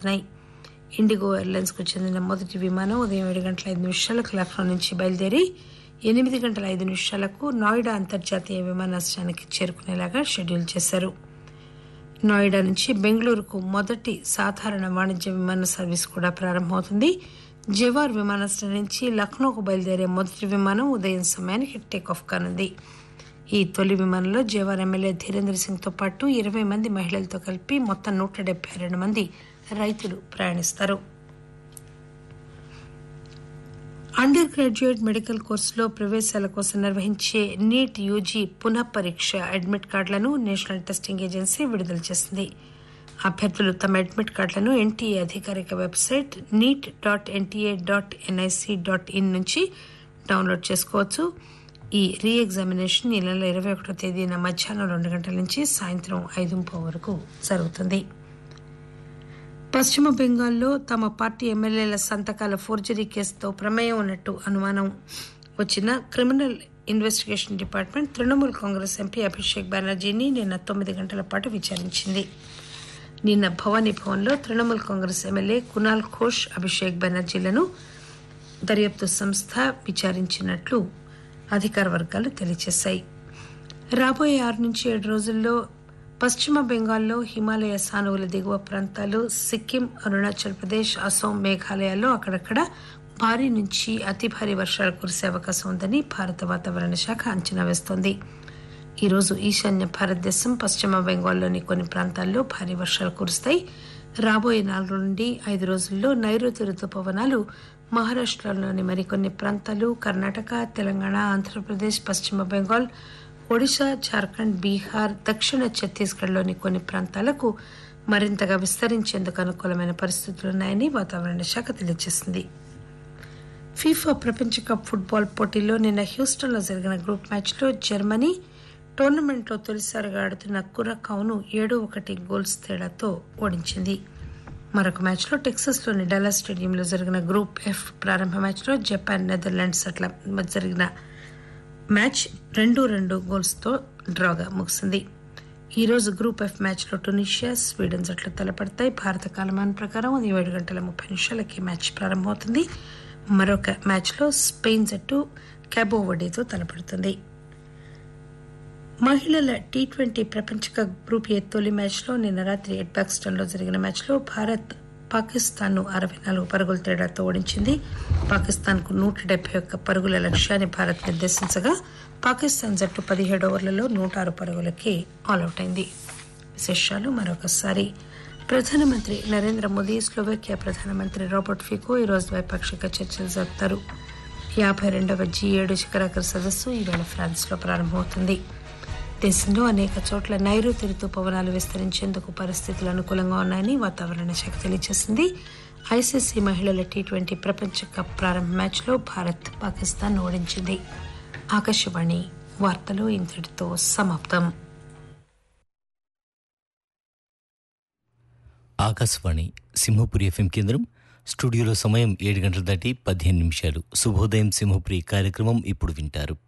కొనసాగుతున్నాయి ఇండిగో ఎయిర్లైన్స్కు చెందిన మొదటి విమానం ఉదయం ఏడు గంటల ఐదు నిమిషాలకు లక్నో నుంచి బయలుదేరి ఎనిమిది గంటల ఐదు నిమిషాలకు నోయిడా అంతర్జాతీయ విమానాశ్రయానికి చేరుకునేలాగా షెడ్యూల్ చేశారు నోయిడా నుంచి బెంగళూరుకు మొదటి సాధారణ వాణిజ్య విమాన సర్వీస్ కూడా ప్రారంభమవుతుంది జవార్ విమానాశ్రయం నుంచి లక్నోకు బయలుదేరే మొదటి విమానం ఉదయం సమయానికి టేకాఫ్ కానుంది ఈ తొలి విమానంలో జవార్ ఎమ్మెల్యే ధీరేంద్ర సింగ్ తో పాటు ఇరవై మంది మహిళలతో కలిపి మొత్తం నూట డెబ్బై రెండు మంది రైతులు ప్రయాణిస్తారు అండర్ గ్రాడ్యుయేట్ మెడికల్ కోర్సులో ప్రవేశాల కోసం నిర్వహించే నీట్ యూజీ పునః పరీక్ష అడ్మిట్ కార్డులను నేషనల్ టెస్టింగ్ ఏజెన్సీ విడుదల చేసింది అభ్యర్థులు తమ అడ్మిట్ కార్డులను ఎన్టీఏ అధికారిక website NEET dot NTA dot NIC dot in నుంచి డౌన్లోడ్ చేసుకోవచ్చు ఈ రీ ఎగ్జామినేషన్ ఈ నెల ఇరవై ఒకటో తేదీన మధ్యాహ్నం రెండు గంటల నుంచి సాయంత్రం ఐదు ముప్పై వరకు జరుగుతుంది పశ్చిమ బెంగాల్లో తమ పార్టీ ఎమ్మెల్యేల సంతకాల ఫోర్జరీ కేసుతో ప్రమేయం ఉన్నట్టు అనుమానం వచ్చిన criminal investigation department Trinamool Congress MP Abhishek బెనర్జీని నిన్న తొమ్మిది గంటల పాటు విచారించింది నిన్న భవానీ భవన్లో తృణమూల్ కాంగ్రెస్ ఎమ్మెల్యే కునాల్ ఘోష్ అభిషేక్ బెనర్జీలను దర్యాప్తు సంస్థ విచారించినట్లు అధికార వర్గాలు తెలియజేశాయి రాబోయే ఆరు నుంచి ఏడు రోజుల్లో పశ్చిమ బెంగాల్లో హిమాలయ సానువుల దిగువ ప్రాంతాలు సిక్కిం అరుణాచల్ ప్రదేశ్ అసోం మేఘాలయాల్లో అక్కడక్కడ భారీ నుంచి అతి భారీ వర్షాలు కురిసే అవకాశం ఉందని భారత వాతావరణ శాఖ అంచనా వేస్తోంది ఈరోజు ఈశాన్య భారతదేశం పశ్చిమ బెంగాల్లోని కొన్ని ప్రాంతాల్లో భారీ వర్షాలు కురుస్తాయి రాబోయే నాలుగు నుండి ఐదు రోజుల్లో నైరుతి రుతుపవనాలు మహారాష్ట్రలోని మరికొన్ని ప్రాంతాలు కర్ణాటక తెలంగాణ ఆంధ్రప్రదేశ్ పశ్చిమ బెంగాల్ ఒడిశా జార్ఖండ్ బీహార్ దక్షిణ ఛత్తీస్గఢ్లోని కొన్ని ప్రాంతాలకు మరింతగా విస్తరించేందుకు అనుకూలమైన పరిస్థితులున్నాయని వాతావరణ శాఖ తెలియజేసింది ఫీఫా ప్రపంచ కప్ ఫుట్బాల్ పోటీల్లో నిన్న హ్యూస్టన్లో జరిగిన గ్రూప్ మ్యాచ్లో జర్మనీ టోర్నమెంట్లో తొలిసారిగా ఆడుతున్న కురకావును ఏడు ఒకటి గోల్స్ తేడాతో ఓడించింది మరొక మ్యాచ్లో టెక్సస్లోని డల్లా స్టేడియంలో జరిగిన గ్రూప్ ఎఫ్ ప్రారంభ మ్యాచ్లో జపాన్ నెదర్లాండ్స్ అట్లా జరిగిన మ్యాచ్ రెండు రెండు గోల్స్తో డ్రాగా ముగిసింది ఈ రోజు గ్రూప్ ఎఫ్ మ్యాచ్లో టునీషియా స్వీడన్ జట్లు తలపడతాయి భారత కాలమానం ప్రకారం ఉదయం ఏడు గంటల ముప్పై నిమిషాలకి మ్యాచ్ ప్రారంభమవుతుంది మరొక మ్యాచ్లో స్పెయిన్ జట్టు క్యాబోవడేతో తలపడుతుంది మహిళల టీ ట్వంటీ ప్రపంచ కప్ గ్రూప్ ఏ తొలి మ్యాచ్లో నిన్న రాత్రి ఎడ్బాక్స్టన్లో జరిగిన మ్యాచ్లో భారత్ పాకిస్తాన్ను అరవై నాలుగు పరుగుల తేడాతో ఓడించింది పాకిస్తాన్కు నూట డెబ్బై ఒక్క పరుగుల లక్ష్యాన్ని భారత్ నిర్దేశించగా పాకిస్తాన్ జట్టు పదిహేడు ఓవర్లలో నూట ఆరు పరుగులకి ఆల్అవుట్ అయింది విశేషాలు మరొకసారి ప్రధానమంత్రి నరేంద్ర మోదీ స్లోవేకియా ప్రధానమంత్రి రాబర్ట్ ఫికో ఈరోజు ద్వైపాక్షిక చర్చలు జరుపుతారు యాభై రెండవ జీ ఏడు శిఖరాగ్ర సదస్సు ఈవేళ ఫ్రాన్స్లో ప్రారంభమవుతుంది దేశంలో అనేక చోట్ల నైరుతి ఋతుపవనాలు విస్తరించేందుకు పరిస్థితులు అనుకూలంగా ఉన్నాయని వాతావరణ శాఖ తెలియజేసింది ఐసీసీ మహిళల టీ ట్వంటీ ప్రపంచ కప్ ప్రారంభ మ్యాచ్లో భారత్ పాకిస్తాన్ ఓడించింది ఆకాశవాణి వార్తలు ఇంతటితో సమాప్తం ఆకాశవాణి సింహపురి ఎఫ్ఎం కేంద్రం స్టూడియోలో సమయం ఏడు గంటల దాటి పదిహేను నిమిషాలు శుభోదయం సింహపురి కార్యక్రమం ఇప్పుడు వింటారు